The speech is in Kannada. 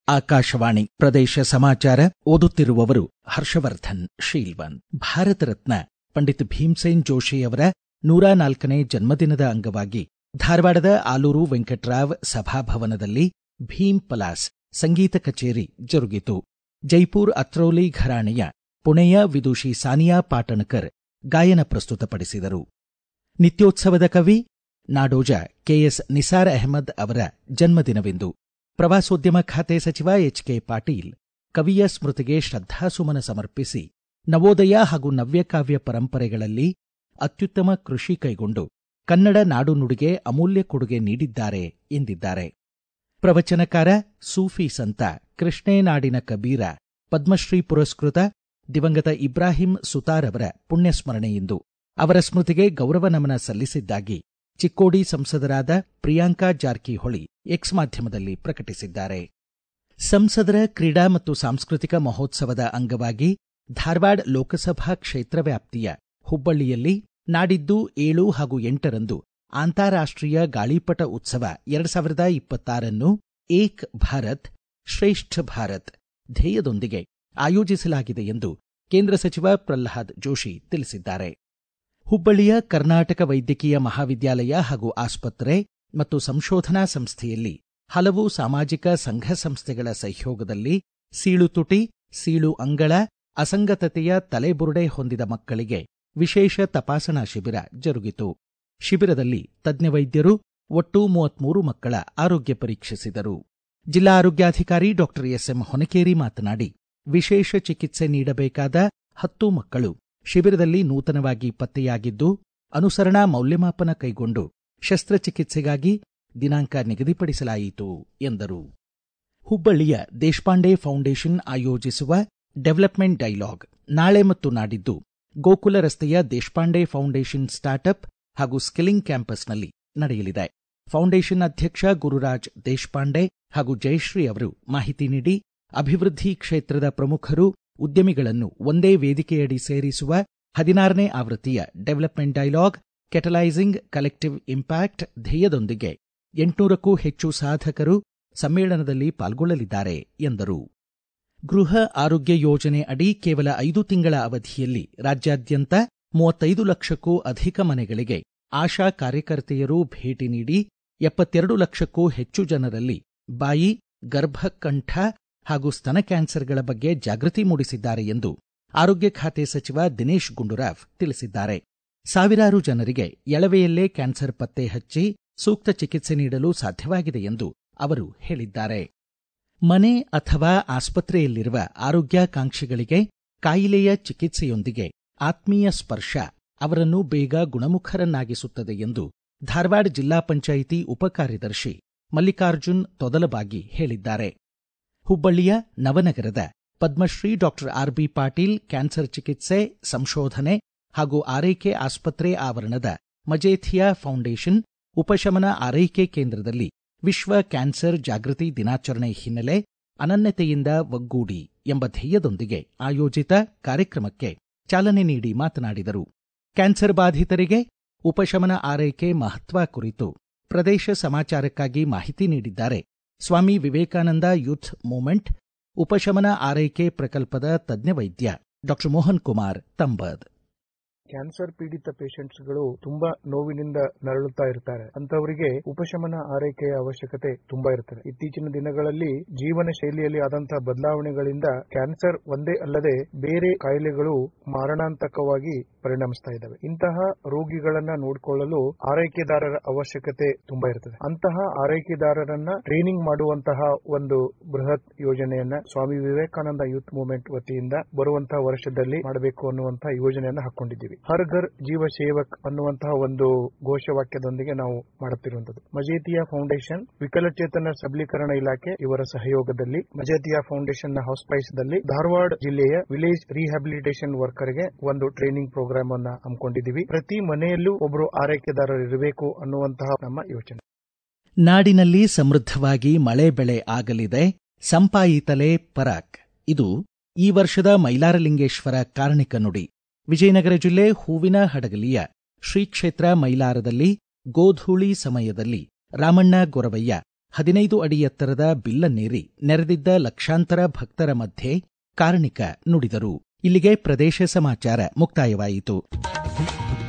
ಆಕಾಶವಾಣಿ ಪ್ರದೇಶ ಸಮಾಚಾರ ಓದುತ್ತಿರುವವರು ಹರ್ಷವರ್ಧನ್ ಶೀಲ್ವನ್ ಭಾರತ ರತ್ನ ಪಂಡಿತ್ ಭೀಮ್ಸೇನ್ ಜೋಶಿ ಅವರ ನೂರ ನಾಲ್ಕನೇ ಜನ್ಮದಿನದ ಅಂಗವಾಗಿ ಧಾರವಾಡದ ಆಲೂರು ವೆಂಕಟರಾವ್ ಸಭಾಭವನದಲ್ಲಿ ಭೀಮ್ ಪಲಾಸ್ ಸಂಗೀತ ಕಚೇರಿ ಜರುಗಿತು ಜೈಪುರ್ ಅತ್ರೌಲಿ ಘರಾಣೆಯ ಪುಣೆಯ ವಿದುಷಿ ಸಾನಿಯಾ ಪಾಟಣಕರ್ ಗಾಯನ ಪ್ರಸ್ತುತಪಡಿಸಿದರು ನಿತ್ಯೋತ್ಸವದ ಕವಿ ನಾಡೋಜ ಕೆಎಸ್ ನಿಸಾರ್ ಅಹಮದ್ ಅವರ ಜನ್ಮದಿನವಿಂದು ಪ್ರವಾಸೋದ್ಯಮ ಖಾತೆ ಸಚಿವ ಎಚ್ಕೆ ಪಾಟೀಲ್ ಕವಿಯ ಸ್ಮೃತಿಗೆ ಶ್ರದ್ಧಾಸುಮನ ಸಮರ್ಪಿಸಿ ನವೋದಯ ಹಾಗೂ ನವ್ಯಕಾವ್ಯ ಪರಂಪರೆಗಳಲ್ಲಿ ಅತ್ಯುತ್ತಮ ಕೃಷಿ ಕೈಗೊಂಡು ಕನ್ನಡ ನಾಡು ನುಡಿಗೆ ಅಮೂಲ್ಯ ಕೊಡುಗೆ ನೀಡಿದ್ದಾರೆ ಎಂದಿದ್ದಾರೆ ಪ್ರವಚನಕಾರ ಸೂಫಿ ಸಂತ ಕೃಷ್ಣೇನಾಡಿನ ಕಬೀರ ಪದ್ಮಶ್ರೀ ಪುರಸ್ಕೃತ ದಿವಂಗತ ಇಬ್ರಾಹಿಂ ಸುತಾರ್ ಅವರ ಪುಣ್ಯಸ್ಮರಣೆಯಿಂದು ಅವರ ಸ್ಮೃತಿಗೆ ಗೌರವ ನಮನ ಸಲ್ಲಿಸಿದ್ದಾಗಿ ಚಿಕ್ಕೋಡಿ ಸಂಸದರಾದ ಪ್ರಿಯಾಂಕಾ ಜಾರಕಿಹೊಳಿ ಎಕ್ಸ್ ಮಾಧ್ಯಮದಲ್ಲಿ ಪ್ರಕಟಿಸಿದ್ದಾರೆ ಸಂಸದರ ಕ್ರೀಡಾ ಮತ್ತು ಸಾಂಸ್ಕೃತಿಕ ಮಹೋತ್ಸವದ ಅಂಗವಾಗಿ ಧಾರವಾಡ ಲೋಕಸಭಾ ಕ್ಷೇತ್ರ ವ್ಯಾಪ್ತಿಯ ಹುಬ್ಬಳ್ಳಿಯಲ್ಲಿ ನಾಡಿದ್ದು ಏಳು ಹಾಗೂ ಎಂಟರಂದು ಅಂತಾರಾಷ್ಟ್ರೀಯ ಗಾಳಿಪಟ ಉತ್ಸವ ಎರಡು ಸಾವಿರದ ಇಪ್ಪತ್ತಾರನ್ನು ಏಕ್ ಭಾರತ್ ಶ್ರೇಷ್ಠ ಭಾರತ್ ಧ್ಯೇಯದೊಂದಿಗೆ ಆಯೋಜಿಸಲಾಗಿದೆ ಎಂದು ಕೇಂದ್ರ ಸಚಿವ ಪ್ರಲ್ಹಾದ್ ಜೋಶಿ ತಿಳಿಸಿದ್ದಾರೆ ಹುಬ್ಬಳ್ಳಿಯ ಕರ್ನಾಟಕ ವೈದ್ಯಕೀಯ ಮಹಾವಿದ್ಯಾಲಯ ಹಾಗೂ ಆಸ್ಪತ್ರೆ ಮತ್ತು ಸಂಶೋಧನಾ ಸಂಸ್ಥೆಯಲ್ಲಿ ಹಲವು ಸಾಮಾಜಿಕ ಸಂಘ ಸಂಸ್ಥೆಗಳ ಸಹಯೋಗದಲ್ಲಿ ಸೀಳು ತುಟಿ ಸೀಳು ಅಂಗಳ ಅಸಂಗತತೆಯ ತಲೆಬುರುಡೆ ಹೊಂದಿದ ಮಕ್ಕಳಿಗೆ ವಿಶೇಷ ತಪಾಸಣಾ ಶಿಬಿರ ಜರುಗಿತು ಶಿಬಿರದಲ್ಲಿ ತಜ್ಞ ವೈದ್ಯರು ಒಟ್ಟು ಮೂವತ್ಮೂರು ಮಕ್ಕಳ ಆರೋಗ್ಯ ಪರೀಕ್ಷಿಸಿದರು ಜಿಲ್ಲಾ ಆರೋಗ್ಯಾಧಿಕಾರಿ ಡಾಕ್ಟರ್ ಎಸ್ಎಂ ಹೊನಕೇರಿ ಮಾತನಾಡಿ ವಿಶೇಷ ಚಿಕಿತ್ಸೆ ನೀಡಬೇಕಾದ ಹತ್ತು ಮಕ್ಕಳು ಶಿಬಿರದಲ್ಲಿ ನೂತನವಾಗಿ ಪತ್ತೆಯಾಗಿದ್ದು ಅನುಸರಣಾ ಮೌಲ್ಯಮಾಪನ ಕೈಗೊಂಡು ಶಸ್ತ್ರಚಿಕಿತ್ಸೆಗಾಗಿ ದಿನಾಂಕ ನಿಗದಿಪಡಿಸಲಾಯಿತು ಎಂದರು ಹುಬ್ಬಳ್ಳಿಯ ದೇಶಪಾಂಡೆ ಫೌಂಡೇಶನ್ ಆಯೋಜಿಸುವ ಡೆವಲಪ್ಮೆಂಟ್ ಡೈಲಾಗ್ ನಾಳೆ ಮತ್ತು ನಾಡಿದ್ದು ಗೋಕುಲ ರಸ್ತೆಯ ದೇಶಪಾಂಡೆ ಫೌಂಡೇಶನ್ ಸ್ಟಾರ್ಟ್ಅಪ್ ಹಾಗೂ ಸ್ಕಿಲಿಂಗ್ ಕ್ಯಾಂಪಸ್ನಲ್ಲಿ ನಡೆಯಲಿದೆ ಫೌಂಡೇಶನ್ ಅಧ್ಯಕ್ಷ ಗುರುರಾಜ್ ದೇಶಪಾಂಡೆ ಹಾಗೂ ಜಯಶ್ರೀ ಅವರು ಮಾಹಿತಿ ನೀಡಿ ಅಭಿವೃದ್ಧಿ ಕ್ಷೇತ್ರದ ಪ್ರಮುಖರು ಉದ್ಯಮಿಗಳನ್ನು ಒಂದೇ ವೇದಿಕೆಯಡಿ ಸೇರಿಸುವ ಹದಿನಾರನೇ ಆವೃತ್ತಿಯ development dialogue catalysing collective impact ಧ್ಯೇಯದೊಂದಿಗೆ ಎಂಟುನೂರಕ್ಕೂ ಹೆಚ್ಚು ಸಾಧಕರು ಸಮ್ಮೇಳನದಲ್ಲಿ ಪಾಲ್ಗೊಳ್ಳಲಿದ್ದಾರೆ ಎಂದರು ಗೃಹ ಆರೋಗ್ಯ ಯೋಜನೆ ಅಡಿ ಕೇವಲ ಐದು ತಿಂಗಳ ಅವಧಿಯಲ್ಲಿ ರಾಜ್ಯಾದ್ಯಂತ ಮೂವತ್ತೈದು ಲಕ್ಷಕ್ಕೂ ಅಧಿಕ ಮನೆಗಳಿಗೆ ಆಶಾ ಕಾರ್ಯಕರ್ತೆಯರು ಭೇಟಿ ನೀಡಿ ಎಪ್ಪತ್ತೆರಡು ಲಕ್ಷಕ್ಕೂ ಹೆಚ್ಚು ಜನರಲ್ಲಿ ಬಾಯಿ ಗರ್ಭಕಂಠ ಹಾಗೂ ಸ್ತನ ಕ್ಯಾನ್ಸರ್ಗಳ ಬಗ್ಗೆ ಜಾಗೃತಿ ಮೂಡಿಸಿದ್ದಾರೆ ಎಂದು ಆರೋಗ್ಯ ಖಾತೆ ಸಚಿವ ದಿನೇಶ್ ಗುಂಡೂರಾವ್ ತಿಳಿಸಿದ್ದಾರೆ ಸಾವಿರಾರು ಜನರಿಗೆ ಎಳವೆಯಲ್ಲೇ ಕ್ಯಾನ್ಸರ್ ಪತ್ತೆ ಹಚ್ಚಿ ಸೂಕ್ತ ಚಿಕಿತ್ಸೆ ನೀಡಲು ಸಾಧ್ಯವಾಗಿದೆ ಎಂದು ಅವರು ಹೇಳಿದ್ದಾರೆ ಮನೆ ಅಥವಾ ಆಸ್ಪತ್ರೆಯಲ್ಲಿರುವ ಆರೋಗ್ಯಾಕಾಂಕ್ಷಿಗಳಿಗೆ ಕಾಯಿಲೆಯ ಚಿಕಿತ್ಸೆಯೊಂದಿಗೆ ಆತ್ಮೀಯ ಸ್ಪರ್ಶ ಅವರನ್ನು ಬೇಗ ಗುಣಮುಖರನ್ನಾಗಿಸುತ್ತದೆ ಎಂದು ಧಾರವಾಡ ಜಿಲ್ಲಾ ಪಂಚಾಯಿತಿ ಉಪಕಾರ್ಯದರ್ಶಿ ಮಲ್ಲಿಕಾರ್ಜುನ್ ತೊದಲಬಾಗಿ ಹೇಳಿದ್ದಾರೆ ಹುಬ್ಬಳ್ಳಿಯ ನವನಗರದ Padmashri doctor R B Patil cancer ಚಿಕಿತ್ಸೆ ಸಂಶೋಧನೆ ಹಾಗೂ ಆರೈಕೆ ಆಸ್ಪತ್ರೆ ಆವರಣದ ಮಜೇಥಿಯಾ ಫೌಂಡೇಶನ್ ಉಪಶಮನ ಆರೈಕೆ ಕೇಂದ್ರದಲ್ಲಿ ವಿಶ್ವ ಕ್ಯಾನ್ಸರ್ ಜಾಗೃತಿ ದಿನಾಚರಣೆ ಹಿನ್ನೆಲೆ ಅನನ್ಯತೆಯಿಂದ ಒಗ್ಗೂಡಿ ಎಂಬ ಧ್ಯೇಯದೊಂದಿಗೆ ಆಯೋಜಿತ ಕಾರ್ಯಕ್ರಮಕ್ಕೆ ಚಾಲನೆ ನೀಡಿ ಮಾತನಾಡಿದರು ಕ್ಯಾನ್ಸರ್ ಬಾಧಿತರಿಗೆ ಉಪಶಮನ ಆರೈಕೆ ಮಹತ್ವ ಕುರಿತು ಪ್ರದೇಶ ಸಮಾಚಾರಕ್ಕಾಗಿ ಮಾಹಿತಿ ನೀಡಿದ್ದಾರೆ ಸ್ವಾಮಿ ವಿವೇಕಾನಂದ ಯೂತ್ ಮೂವ್ಮೆಂಟ್ ಉಪಶಮನ ಆರೈಕೆ ಪ್ರಕಲ್ಪದ ತಜ್ಞ ವೈದ್ಯ ಡಾಕ್ಟರ್ ಮೋಹನ್ ಕುಮಾರ್ ತಂಬದ್ ಕ್ಯಾನ್ಸರ್ ಪೀಡಿತ ಪೇಷಂಟ್ಸ್ಗಳು ತುಂಬಾ ನೋವಿನಿಂದ ನರಳುತ್ತಾ ಇರ್ತಾರೆ ಅಂತವರಿಗೆ ಉಪಶಮನ ಆರೈಕೆಯ ಅವಶ್ಯಕತೆ ತುಂಬಾ ಇರ್ತದೆ ಇತ್ತೀಚಿನ ದಿನಗಳಲ್ಲಿ ಜೀವನ ಶೈಲಿಯಲ್ಲಿ ಆದಂತಹ ಬದಲಾವಣೆಗಳಿಂದ ಕ್ಯಾನ್ಸರ್ ಒಂದೇ ಅಲ್ಲದೆ ಬೇರೆ ಕಾಯಿಲೆಗಳು ಮಾರಣಾಂತಕವಾಗಿ ಪರಿಣಮಿಸ್ತಾ ಇದ್ದಾವೆ ಇಂತಹ ರೋಗಿಗಳನ್ನ ನೋಡಿಕೊಳ್ಳಲು ಆರೈಕೆದಾರರ ಅವಶ್ಯಕತೆ ತುಂಬಾ ಇರ್ತದೆ ಅಂತಹ ಆರೈಕೆದಾರರನ್ನ ಟ್ರೈನಿಂಗ್ ಮಾಡುವಂತಹ ಒಂದು ಬೃಹತ್ ಯೋಜನೆಯನ್ನ ಸ್ವಾಮಿ ವಿವೇಕಾನಂದ ಯೂತ್ ಮೂವ್ಮೆಂಟ್ ವತಿಯಿಂದ ಬರುವಂತಹ ವರ್ಷದಲ್ಲಿ ಮಾಡಬೇಕು ಅನ್ನುವಂತಹ ಯೋಜನೆಯನ್ನ ಹಾಕೊಂಡಿದ್ದೀವಿ ಹರ್ ಘರ್ ಜೀವ ಸೇವಕ್ ಅನ್ನುವಂತಹ ಒಂದು ಘೋಷವಾಕ್ಯದೊಂದಿಗೆ ನಾವು ಮಾಡುತ್ತಿರುವಂತದ್ದು ಮಜೇತಿಯಾ ಫೌಂಡೇಶನ್ ವಿಕಲಚೇತನ ಸಬಲೀಕರಣ ಇಲಾಖೆ ಇವರ ಸಹಯೋಗದಲ್ಲಿ ಮಜೇತಿಯಾ ಫೌಂಡೇಶನ್ ನ ಹೌಸ್ಪೈಸ್ದಲ್ಲಿ ಧಾರವಾಡ ಜಿಲ್ಲೆಯ ವಿಲೇಜ್ ರಿಹ್ಯಾಬಿಲಿಟೇಷನ್ ವರ್ಕರ್ಗೆ ಒಂದು ಟ್ರೈನಿಂಗ್ ಪ್ರೋಗ್ರಾಮ್ ಅನ್ನ ಹಮ್ಮಿಕೊಂಡಿದ್ದೀವಿ ಪ್ರತಿ ಮನೆಯಲ್ಲೂ ಒಬ್ಬರು ಆರೈಕೆದಾರರು ಇರಬೇಕು ಅನ್ನುವಂತಹ ನಮ್ಮ ಯೋಚನೆ ನಾಡಿನಲ್ಲಿ ಸಮೃದ್ಧವಾಗಿ ಮಳೆ ಬೆಳೆ ಆಗಲಿದೆ ಸಂಪಾಯಿತಲೇ ಪರಾಕ್ ಇದು ಈ ವರ್ಷದ ಮೈಲಾರಲಿಂಗೇಶ್ವರ ಕಾರ್ಣಿಕ ನುಡಿ ವಿಜಯನಗರ ಜಿಲ್ಲೆ ಹೂವಿನ ಹಡಗಲಿಯ ಶ್ರೀ ಕ್ಷೇತ್ರ ಮೈಲಾರದಲ್ಲಿ ಗೋಧೂಳಿ ಸಮಯದಲ್ಲಿ ರಾಮಣ್ಣ ಗೊರವಯ್ಯ ಹದಿನೈದು ಅಡಿ ಎತ್ತರದ ಬಿಲ್ಲನ್ನೇರಿ ನೆರೆದಿದ್ದ ಲಕ್ಷಾಂತರ ಭಕ್ತರ ಮಧ್ಯೆ ಕಾರಣಿಕ ನುಡಿದರು ಇಲ್ಲಿಗೆ ಪ್ರದೇಶ ಸಮಾಚಾರ ಮುಕ್ತಾಯವಾಯಿತು